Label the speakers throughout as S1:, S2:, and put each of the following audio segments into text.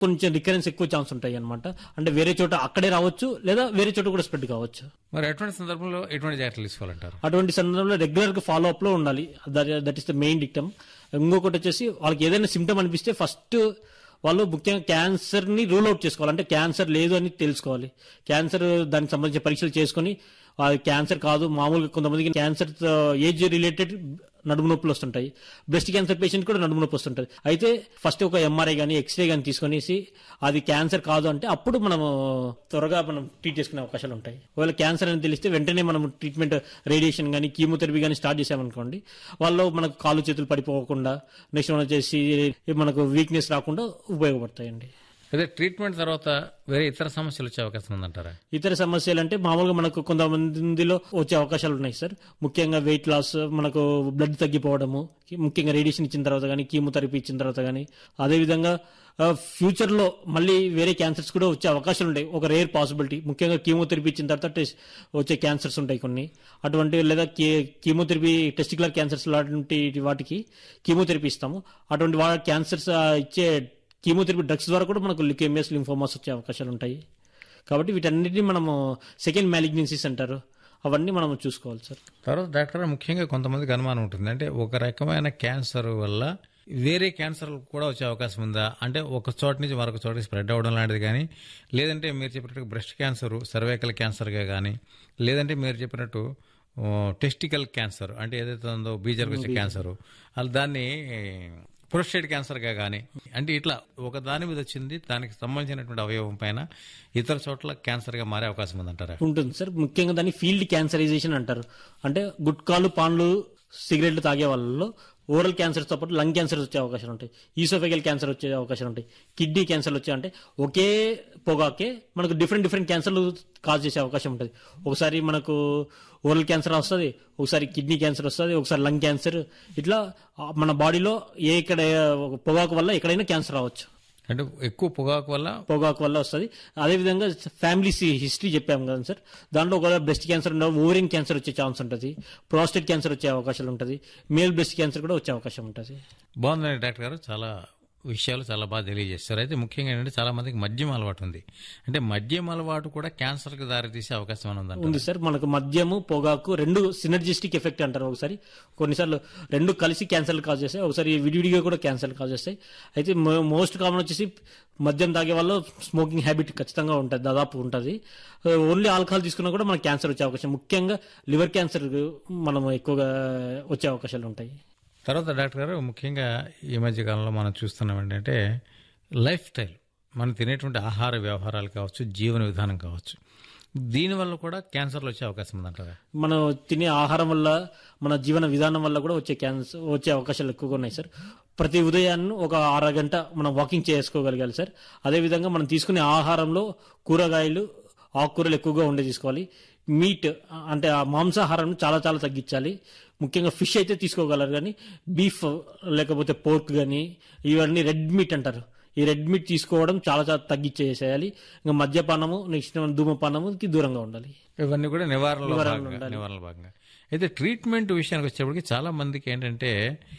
S1: కొంచెం రికరెన్స్ ఎక్కువ ఛాన్స్ ఉంటాయి అనమాట అంటే వేరే చోట అక్కడే రావచ్చు లేదా వేరే చోట కూడా స్ప్రెడ్ కావచ్చు
S2: మరి అటువంటి సందర్భంలో ఎటువంటి జాగ్రత్తలు తీసుకోవాలంటారు
S1: అటువంటి సందర్భంలో రెగ్యులర్ గా ఫాలో అప్ లో ఉండాలి that is the main dictum ఇంకొకటి వచ్చేసి వాళ్ళకి ఏదైనా సిమ్టమ్ అనిపిస్తే ఫస్ట్ వాళ్ళు ముఖ్యంగా క్యాన్సర్ ని రూల్ అవుట్ చేసుకోవాలి అంటే క్యాన్సర్ లేదు అని తెలుసుకోవాలి క్యాన్సర్ దానికి సంబంధించిన పరీక్షలు చేసుకుని అది క్యాన్సర్ కాదు మామూలుగా కొంతమందికి క్యాన్సర్ ఏజ్ రిలేటెడ్ నడుము నొప్పులు వస్తుంటాయి బ్రెస్ట్ క్యాన్సర్ పేషెంట్ కూడా నడుము నొప్పి వస్తుంటది అయితే ఫస్ట్ ఒక ఎంఆర్ఐ కానీ ఎక్స్రే కానీ తీసుకొనేసి అది క్యాన్సర్ కాదు అంటే అప్పుడు మనం త్వరగా మనం ట్రీట్ చేసుకునే అవకాశాలు ఉంటాయి ఒకవేళ క్యాన్సర్ అని తెలిస్తే వెంటనే మనం ట్రీట్మెంట్ రేడియేషన్ కానీ కీమోథెరపీ కానీ స్టార్ట్ చేసామనుకోండి వాళ్ళు మనకు కాలు చేతులు పడిపోకుండా నెక్స్ట్ వచ్చేసి మనకు వీక్నెస్ రాకుండా ఉపయోగపడతాయండి
S2: అదే ట్రీట్మెంట్ తర్వాత వేరే ఇతర సమస్యలు వచ్చే అవకాశం ఉందంటారా
S1: ఇతర సమస్యలు అంటే మామూలుగా మనకు కొంతమందిలో వచ్చే అవకాశాలు ఉన్నాయి సార్ ముఖ్యంగా వెయిట్ లాస్ మనకు బ్లడ్ తగ్గిపోవడము ముఖ్యంగా రేడియేషన్ ఇచ్చిన తర్వాత కానీ కీమోథెరపీ ఇచ్చిన తర్వాత కానీ అదేవిధంగా ఫ్యూచర్ లో మళ్ళీ వేరే క్యాన్సర్స్ కూడా వచ్చే అవకాశాలు ఉంటాయి ఒక రేర్ పాసిబిలిటీ ముఖ్యంగా కీమోథెరపీ ఇచ్చిన తర్వాత టెస్ట్ వచ్చే క్యాన్సర్స్ ఉంటాయి కొన్ని అటువంటి లేదా కీమోథెరపీ టెస్టికులర్ క్యాన్సర్స్ లాంటి వాటికి కీమోథెరపీ ఇస్తాము అటువంటి వా క్యాన్సర్స్ ఇచ్చే కీమోథెరపీ డ్రగ్స్ ద్వారా కూడా మనకు లికేమియస్ లింఫోమాస్ వచ్చే అవకాశాలు ఉంటాయి కాబట్టి వీటన్నిటిని మనము సెకండ్ మ్యాలిగ్నెన్సీస్ అంటారు అవన్నీ మనం చూసుకోవాలి సార్
S2: తర్వాత డాక్టర్ ముఖ్యంగా కొంతమందికి అనుమానం ఉంటుంది అంటే ఒక రకమైన క్యాన్సర్ వల్ల వేరే క్యాన్సర్ కూడా వచ్చే అవకాశం ఉందా అంటే ఒక చోట నుంచి మరొక చోటకి స్ప్రెడ్ అవ్వడం లాంటిది కానీ లేదంటే మీరు చెప్పినట్టు బ్రెస్ట్ క్యాన్సర్ సర్వైకల్ క్యాన్సర్గా కానీ లేదంటే మీరు చెప్పినట్టు టెస్టికల్ క్యాన్సర్ అంటే ఏదైతే ఉందో బీజర్కి వచ్చే క్యాన్సర్ అలా దాన్ని ప్రొస్టేట్ క్యాన్సర్గా కానీ అంటే ఇట్లా ఒక దాని మీద వచ్చింది దానికి సంబంధించినటువంటి అవయవం పైన ఇతర చోట్ల క్యాన్సర్గా మారే అవకాశం ఉందంటారా
S1: ఉంటుంది సార్ ముఖ్యంగా దాన్ని ఫీల్డ్ క్యాన్సరైజేషన్ అంటారు అంటే గుట్కాలు పాన్లు సిగరెట్లు తాగే వాళ్ళలో ఓరల్ క్యాన్సర్తో పాటు లంగ్ క్యాన్సర్ వచ్చే అవకాశాలు ఉంటాయి ఈసోఫెగల్ క్యాన్సర్ వచ్చే అవకాశాలు ఉంటాయి కిడ్నీ క్యాన్సర్ వచ్చే అంటే ఒకే పొగాకే మనకు డిఫరెంట్ డిఫరెంట్ క్యాన్సర్లు కాజ్ చేసే అవకాశం ఉంటుంది ఒకసారి మనకు ఓరల్ క్యాన్సర్ వస్తుంది ఒకసారి కిడ్నీ క్యాన్సర్ వస్తుంది ఒకసారి లంగ్ క్యాన్సర్ ఇట్లా మన బాడీలో ఏ ఇక్కడ పొగాకు వల్ల ఎక్కడైనా క్యాన్సర్ రావచ్చు
S2: అంటే ఎక్కువ పొగాకు వల్ల
S1: పొగాకు వల్ల వస్తుంది అదేవిధంగా ఫ్యామిలీ హిస్టరీ చెప్పాము కదా సార్ దాంట్లో ఒకవేళ బ్రెస్ట్ క్యాన్సర్ ఉండవు ఓవరిన్ క్యాన్సర్ వచ్చే ఛాన్స్ ఉంటుంది ప్రాస్టేట్ క్యాన్సర్ వచ్చే అవకాశాలు ఉంటుంది మేల్ బ్రెస్ట్ క్యాన్సర్ కూడా వచ్చే అవకాశం ఉంటుంది
S2: బాగుందండి డాక్టర్ గారు చాలా విషయాలు చాలా బాగా తెలియజేస్తారు అయితే ముఖ్యంగా ఏంటంటే చాలా మందికి మద్యం అలవాటు ఉంది అంటే మద్యం అలవాటు కూడా క్యాన్సర్ కి దారితీసే అవకాశం అని ఉందంట
S1: ఉంది సార్ మనకు మద్యము పొగాకు రెండు సినర్జిస్టిక్ ఎఫెక్ట్ అంటారు ఒకసారి కొన్నిసార్లు రెండు కలిసి క్యాన్సర్ కాజ్ చేస్తాయి ఒకసారి విడివిడిగా కూడా క్యాన్సర్ కాజ్ చేస్తాయి అయితే మోస్ట్ కామన్ వచ్చేసి మద్యం తాగే వాళ్ళు స్మోకింగ్ హ్యాబిట్ ఖచ్చితంగా ఉంటుంది దాదాపు ఉంటుంది ఓన్లీ ఆల్కహాల్ తీసుకున్నా కూడా మనకు క్యాన్సర్ వచ్చే అవకాశం ముఖ్యంగా లివర్ క్యాన్సర్ మనం ఎక్కువగా వచ్చే అవకాశాలు ఉంటాయి
S2: తర్వాత డాక్టర్ గారు ముఖ్యంగా ఈ మధ్య కాలంలో మనం చూస్తున్నాం ఏంటంటే లైఫ్ స్టైల్ మనం తినేటువంటి ఆహార వ్యవహారాలు కావచ్చు జీవన విధానం కావచ్చు దీనివల్ల కూడా క్యాన్సర్లు వచ్చే అవకాశం ఉందంటారా
S1: మనం తినే ఆహారం వల్ల మన జీవన విధానం వల్ల కూడా వచ్చే క్యాన్సర్ వచ్చే అవకాశాలు ఎక్కువగా ఉన్నాయి సార్ ప్రతి ఉదయాన్ని ఒక అరగంట మనం వాకింగ్ చేసుకోగలగాలి సార్ అదేవిధంగా మనం తీసుకునే ఆహారంలో కూరగాయలు ఆకుకూరలు ఎక్కువగా ఉండే తీసుకోవాలి మీట్ అంటే ఆ మాంసాహారం చాలా చాలా తగ్గించాలి ముఖ్యంగా ఫిష్ అయితే తీసుకోగలరు కానీ బీఫ్ లేకపోతే పోర్క్ కానీ ఇవన్నీ రెడ్ మీట్ అంటారు ఈ రెడ్ మీట్ తీసుకోవడం చాలా చాలా తగ్గించేసేయాలి ఇంకా మద్యపానము నెక్స్ట్ ధూమపానముకి దూరంగా ఉండాలి
S2: ఇవన్నీ కూడా నివారణలో భాగంగా నివారణ భాగంగా అయితే ట్రీట్మెంట్ విషయానికి వచ్చేప్పటికి చాలా మందికి ఏంటంటే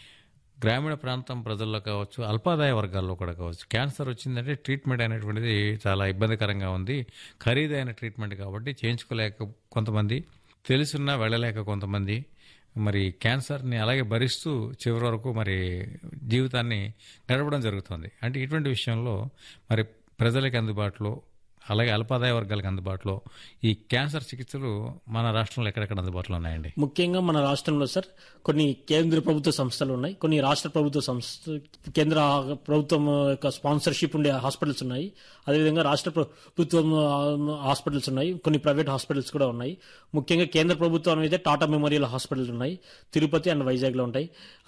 S2: గ్రామీణ ప్రాంతం ప్రజల్లో కావచ్చు అల్పాదాయ వర్గాల్లో కూడా కావచ్చు క్యాన్సర్ వచ్చిందంటే ట్రీట్మెంట్ అనేటువంటిది చాలా ఇబ్బందికరంగా ఉంది ఖరీదైన ట్రీట్మెంట్ కాబట్టి చేయించుకోలేక కొంతమంది తెలుసున్నా వెళ్ళలేక కొంతమంది మరి క్యాన్సర్ని అలాగే భరిస్తూ చివరి వరకు మరి జీవితాన్ని గడపడం జరుగుతుంది అంటే ఇటువంటి విషయంలో మరి ప్రజలకు అందుబాటులో అలాగే అల్పాదాయ వర్గాలకు అందుబాటులో ఈ క్యాన్సర్ చికిత్సలు మన రాష్ట్రంలో ఎక్కడెక్కడ అందుబాటులో ఉన్నాయండి
S1: ముఖ్యంగా మన రాష్ట్రంలో సార్ కొన్ని కేంద్ర ప్రభుత్వ సంస్థలు ఉన్నాయి కొన్ని రాష్ట్ర ప్రభుత్వ సంస్థ కేంద్ర ప్రభుత్వం యొక్క స్పాన్సర్షిప్ ఉండే హాస్పిటల్స్ ఉన్నాయి అదేవిధంగా రాష్ట్ర ప్రభుత్వం హాస్పిటల్స్ ఉన్నాయి కొన్ని ప్రైవేట్ హాస్పిటల్స్ కూడా ఉన్నాయి ముఖ్యంగా కేంద్ర ప్రభుత్వం అయితే టాటా మెమోరియల్ హాస్పిటల్ ఉన్నాయి తిరుపతి అండ్ వైజాగ్ లో ఉంటాయి